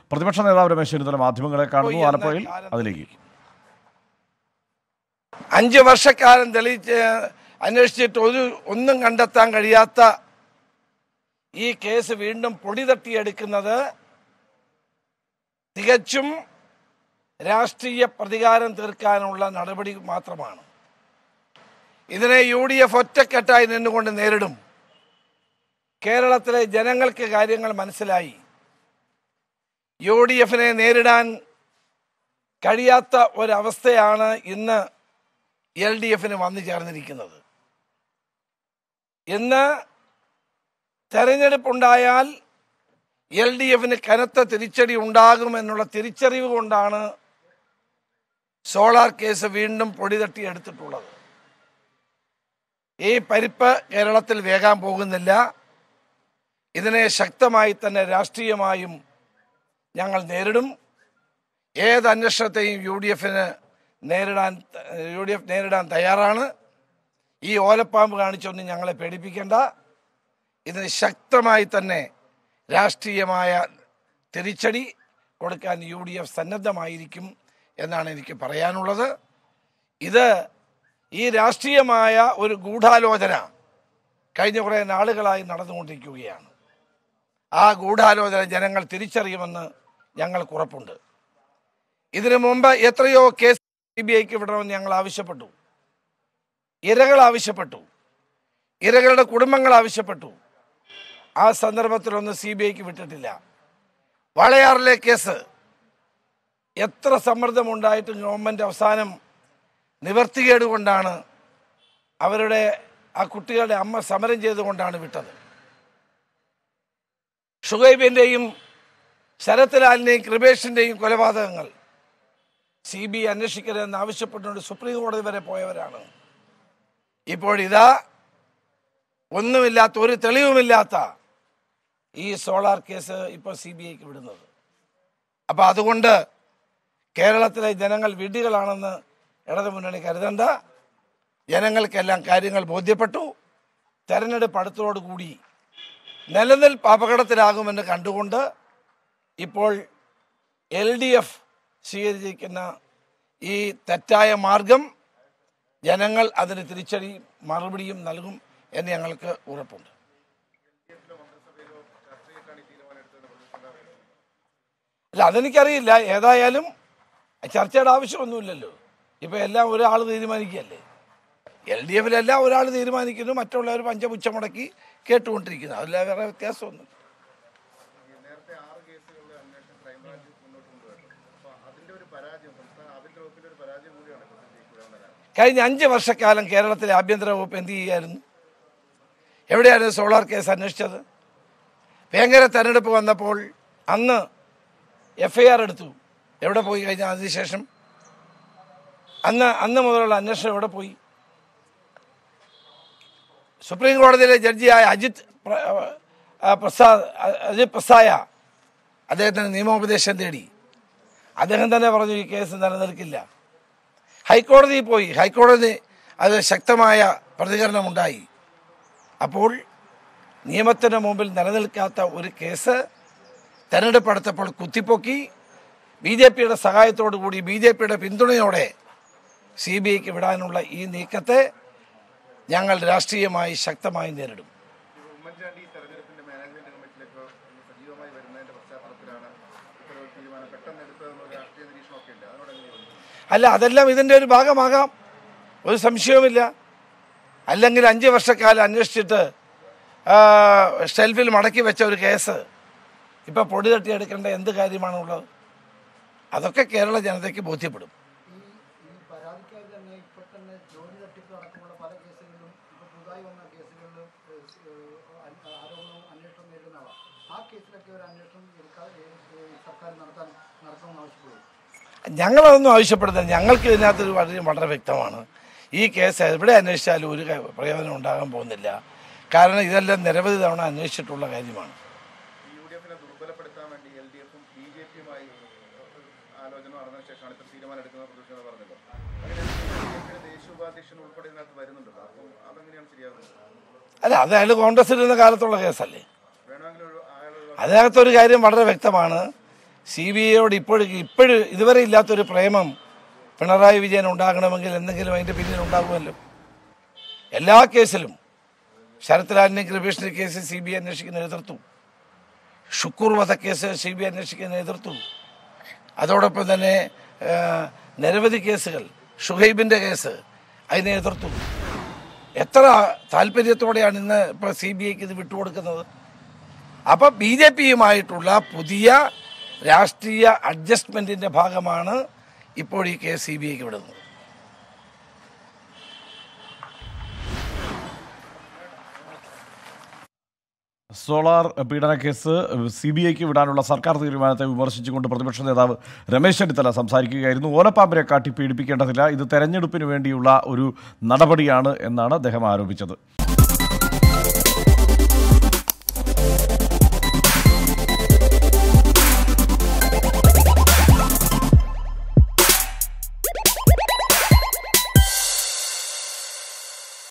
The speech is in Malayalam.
പ്രതിപക്ഷ നേതാവ് രമേശ് ചെന്നിത്തല മാധ്യമങ്ങളെ കാണുന്നു പോയി എന്ന ആലപ്പുഴയിൽ കാലം അതിലേക്ക് അഞ്ച് വർഷക്കാലം തെളിയിച്ച് അന്വേഷിച്ചിട്ട് ഒരു ഒന്നും കണ്ടെത്താൻ കഴിയാത്ത ഈ കേസ് വീണ്ടും പൊടി തട്ടിയെടുക്കുന്നത് തികച്ചും രാഷ്ട്രീയ പ്രതികാരം തീർക്കാനുള്ള നടപടി മാത്രമാണ് ഇതിനെ യു ഡി എഫ് ഒറ്റക്കെട്ടായി നിന്നുകൊണ്ട് നേരിടും കേരളത്തിലെ ജനങ്ങൾക്ക് കാര്യങ്ങൾ മനസ്സിലായി യു ഡി എഫിനെ നേരിടാൻ കഴിയാത്ത ഒരവസ്ഥയാണ് ഇന്ന് എൽ ഡി എഫിന് വന്നു ചേർന്നിരിക്കുന്നത് ഇന്ന് തെരഞ്ഞെടുപ്പുണ്ടായാൽ എൽ ഡി എഫിന് കനത്ത തിരിച്ചടി ഉണ്ടാകുമെന്നുള്ള തിരിച്ചറിവ് കൊണ്ടാണ് സോളാർ കേസ് വീണ്ടും പൊടി തട്ടി എടുത്തിട്ടുള്ളത് ഈ പരിപ്പ് കേരളത്തിൽ വേകാൻ പോകുന്നില്ല ഇതിനെ ശക്തമായി തന്നെ രാഷ്ട്രീയമായും ഞങ്ങൾ നേരിടും ഏത് അന്വേഷണത്തെയും യു ഡി എഫിന് നേരിടാൻ യു ഡി എഫ് നേരിടാൻ തയ്യാറാണ് ഈ ഓലപ്പാമ്പ് കാണിച്ചൊന്നും ഞങ്ങളെ പേടിപ്പിക്കേണ്ട ഇതിന് ശക്തമായി തന്നെ രാഷ്ട്രീയമായ തിരിച്ചടി കൊടുക്കാൻ യു ഡി എഫ് സന്നദ്ധമായിരിക്കും എന്നാണ് എനിക്ക് പറയാനുള്ളത് ഇത് ഈ രാഷ്ട്രീയമായ ഒരു ഗൂഢാലോചന കഴിഞ്ഞ കുറേ നാളുകളായി നടന്നുകൊണ്ടിരിക്കുകയാണ് ആ ഗൂഢാലോചന ജനങ്ങൾ തിരിച്ചറിയുമെന്ന് ഞങ്ങൾക്ക് ഉറപ്പുണ്ട് ഇതിനു മുമ്പ് എത്രയോ കേസ് സി ബി ഐക്ക് വിടണമെന്ന് ഞങ്ങൾ ആവശ്യപ്പെട്ടു ഇരകൾ ആവശ്യപ്പെട്ടു ഇരകളുടെ കുടുംബങ്ങൾ ആവശ്യപ്പെട്ടു ആ സന്ദർഭത്തിലൊന്നും സി ബി ഐക്ക് വിട്ടിട്ടില്ല വാളയാറിലെ കേസ് എത്ര സമ്മർദ്ദമുണ്ടായിട്ടും ഗവൺമെൻറ് അവസാനം നിവർത്തികേട് കൊണ്ടാണ് അവരുടെ ആ കുട്ടികളുടെ അമ്മ സമരം ചെയ്തുകൊണ്ടാണ് വിട്ടത് ഷുഹൈബിൻ്റെയും ശരത്ലാലിൻ്റെയും കൃപേഷിൻ്റെയും കൊലപാതകങ്ങൾ സി ബി ഐ അന്വേഷിക്കരുതെന്ന് ആവശ്യപ്പെട്ടുകൊണ്ട് സുപ്രീം കോടതി വരെ പോയവരാണ് ഇപ്പോഴിതാ ഒന്നുമില്ലാത്ത ഒരു തെളിവുമില്ലാത്ത ഈ സോളാർ കേസ് ഇപ്പോൾ സി ബി ഐക്ക് വിടുന്നത് അപ്പോൾ അതുകൊണ്ട് കേരളത്തിലെ ജനങ്ങൾ വിഡ്ഢികളാണെന്ന് ഇടതു മുന്നണി കരുതണ്ട ജനങ്ങൾക്കെല്ലാം കാര്യങ്ങൾ ബോധ്യപ്പെട്ടു തെരഞ്ഞെടുപ്പ് അടുത്തോടുകൂടി നിലനിൽപ്പ് അപകടത്തിലാകുമെന്ന് കണ്ടുകൊണ്ട് ഇപ്പോൾ എൽ ഡി എഫ് സ്വീകരിച്ചിരിക്കുന്ന ഈ തെറ്റായ മാർഗം ജനങ്ങൾ അതിന് തിരിച്ചടി മറുപടിയും നൽകും എന്ന് ഞങ്ങൾക്ക് ഉറപ്പുണ്ട് അല്ല അതെനിക്കറിയില്ല ഏതായാലും ചർച്ചയുടെ ആവശ്യമൊന്നുമില്ലല്ലോ ഇപ്പം എല്ലാം ഒരാൾ തീരുമാനിക്കുകയല്ലേ എൽ ഡി എഫിലെല്ലാം ഒരാൾ തീരുമാനിക്കുന്നു മറ്റുള്ളവർ പഞ്ചപുച്ഛം മുടക്കി കേട്ടുകൊണ്ടിരിക്കുന്നു അതിൽ വേറെ വ്യത്യാസമൊന്നും നേരത്തെ ആറ് കേസുകളിലെ അന്വേഷണം ക്രൈംബ്രാഞ്ച് മുന്നോട്ട് കൊണ്ടുപോയിട്ടുണ്ട് അപ്പോൾ അതിന്റെ ഒരു പരാജയം സംസ്ഥാന ആഭ്യന്തര വകുപ്പിന്റെ ഒരു പരാജയം കൂടിയാണ് ഇപ്പോൾ ജയിക്കൂടാൻ വരാൻ കഴിഞ്ഞ അഞ്ച് വർഷക്കാലം കേരളത്തിലെ ആഭ്യന്തര വകുപ്പ് എന്ത് ചെയ്യായിരുന്നു എവിടെയായിരുന്നു സോളാർ കേസ് അന്വേഷിച്ചത് ഭയങ്കര തെരഞ്ഞെടുപ്പ് വന്നപ്പോൾ അന്ന് എഫ് ഐ ആർ എടുത്തു എവിടെ പോയി കഴിഞ്ഞ അതിനുശേഷം അന്ന് അന്ന് മുതലുള്ള അന്വേഷണം എവിടെ പോയി സുപ്രീം കോടതിയിലെ ജഡ്ജിയായ അജിത് പ്ര- ആ, പ്രസാദ് അ- അജിത് പ്രസായ അദ്ദേഹത്തിന് നിയമോപദേശം തേടി അദ്ദേഹം തന്നെ പറഞ്ഞു ഈ കേസ് നിലനിൽക്കില്ല ഹൈക്കോടതിയിൽ പോയി ഹൈക്കോടതി അത് ശക്തമായ പ്രതികരണമുണ്ടായി അപ്പോൾ നിയമത്തിന് മുമ്പിൽ നിലനിൽക്കാത്ത ഒരു കേസ് തെരഞ്ഞെടുപ്പ് അടുത്തപ്പോൾ കുത്തിപ്പൊക്കി ബി ജെ പിയുടെ സഹായത്തോടു കൂടി ബി ജെ പിയുടെ പിന്തുണയോടെ സി ബി ഐക്ക് വിടാനുള്ള ഈ നീക്കത്തെ ഞങ്ങൾ രാഷ്ട്രീയമായി ശക്തമായി നേരിടും ഈ ഉമ്മൻചാണ്ടി തെരഞ്ഞെടുപ്പിന്റെ മാനേജ്മെന്റ് കമ്മിറ്റിയിലേക്ക് ഒന്ന് സജീവമായി വരുന്നതിന്റെ പശ്ചാത്തലത്തിലാണ് ഇത്തരം ഒരു തീരുമാനം പെട്ടെന്ന് എടുത്തതെന്നൊരു രാഷ്ട്രീയ നിരീക്ഷണമൊക്കെ ഉണ്ട് അതിനോട് എങ്ങനെയാണ് അല്ല അതെല്ലാം ഇതിൻ്റെ ഒരു ഭാഗമാകാം ഒരു സംശയവുമില്ല അല്ലെങ്കിൽ അഞ്ച് വർഷക്കാലം അന്വേഷിച്ചിട്ട് ആ, ഷെൽഫിൽ മടക്കി വെച്ച ഒരു കേസ് ഇപ്പം പൊടി തട്ടിയെടുക്കേണ്ട എന്ത് കാര്യമാണുള്ളത് അതൊക്കെ കേരള ജനതയ്ക്ക് ബോധ്യപ്പെടും ഈ ഈ പരാതിക്കാർ തന്നെ ഇപ്പോൾ തന്നെ ജോലി തട്ടിപ്പ് അടക്കമുള്ള പല കേസുകളിലും ഇപ്പോൾ പുതുതായി വന്ന കേസുകളിൽ ഏഹ്, സ്- ഏഹ്, അൻ- ആരോപണവും അന്വേഷണവും നേരിടുന്ന ആളാണ് ആ കേസിലൊക്കെ ഒരു അന്വേഷണം എടുക്കാതെ ഏഹ്, സർക്കാർ നടത്താൻ നടത്തണമെന്ന് ആവശ്യപ്പെടും ഞങ്ങളതൊന്നും ആവശ്യപ്പെടുന്നില്ല ഞങ്ങൾക്ക് ഇതിനകത്തൊരു വളരെ വളരെ വ്യക്തമാണ് ഈ കേസ് എവിടെ അന്വേഷിച്ചാലും ഒരു ക- പ്രയോജനം ഉണ്ടാകാൻ പോകുന്നില്ല കാരണം ഇതെല്ലാം നിരവധി തവണ അന്വേഷിച്ചിട്ടുള്ള കാര്യമാണ് ഈ യു ഡി എഫിനെ ദുർബലപ്പെടുത്താൻ വേണ്ടി എൽ ഡി എഫും ബി ജെ പിയുമായി ആലോചന നടന്ന ശേഷമാണ് ഇത്ര തീരുമാനം എടുക്കുന്ന പ്രതിപക്ഷം പറഞ്ഞല്ലോ അങ്ങനെ ബി ജെ പിയുടെ ദേശീയ ഉപാധ്യക്ഷൻ ഉൾപ്പെടെ ഇതിനകത്ത് വരുന്നുണ്ടല്ലോ അപ്പം അതെങ്ങനെയാണ് ശരിയാകുന്നത് അല്ല അത് അയാൾ കോൺഗ്രസിലിരുന്ന കാലത്തുള്ള കേസല്ലേ വേണമെങ്കിൽ ഒരു അയാൾ അതിനകത്തൊരു കാര്യം വളരെ വ്യക്തമാണ് സി ബി ഐയോട് ഇപ്പോഴും ഇപ്പോഴും ഇതുവരെ ഇല്ലാത്തൊരു പ്രേമം പിണറായി വിജയൻ ഉണ്ടാകണമെങ്കിൽ എന്തെങ്കിലും അതിൻ്റെ പിന്നിൽ ഉണ്ടാകുമല്ലോ എല്ലാ കേസിലും ശരത് ലാലിനെ കൃപേഷിൻ്റെ കേസ് സി ബി ഐ അന്വേഷിക്കുന്ന എതിർത്തു ഷുക്കൂർ വധക്കേസ് സി ബി ഐ അന്വേഷിക്കുന്ന എതിർത്തു അതോടൊപ്പം തന്നെ ആ, നിരവധി കേസുകൾ ഷുഹൈബിൻ്റെ കേസ് അതിനെ എതിർത്തു എത്ര താല്പര്യത്തോടെയാണ് ഇന്ന് ഇപ്പോൾ സി ബി ഐക്ക് ഇത് വിട്ടുകൊടുക്കുന്നത് അപ്പം ബി ജെ പിയുമായിട്ടുള്ള പുതിയ രാഷ്ട്രീയ അഡ്ജസ്റ്റ്മെൻറ്റിൻ്റെ ഭാഗമാണ് ഇപ്പോൾ ഈ കേസ് സി ബി ഐക്ക് വിടുന്നത് സോളാർ പീഡനക്കേസ് സി ബി ഐക്ക് വിടാനുള്ള സർക്കാർ തീരുമാനത്തെ വിമർശിച്ചുകൊണ്ട് പ്രതിപക്ഷ നേതാവ് രമേശ് ചെന്നിത്തല സംസാരിക്കുകയായിരുന്നു ഓലപ്പാമ്പിനെ കാട്ടി പീഡിപ്പിക്കേണ്ടതില്ല ഇത് തെരഞ്ഞെടുപ്പിന് വേണ്ടിയുള്ള ഒരു നടപടിയാണ് എന്നാണ് അദ്ദേഹം ആരോപിച്ചത്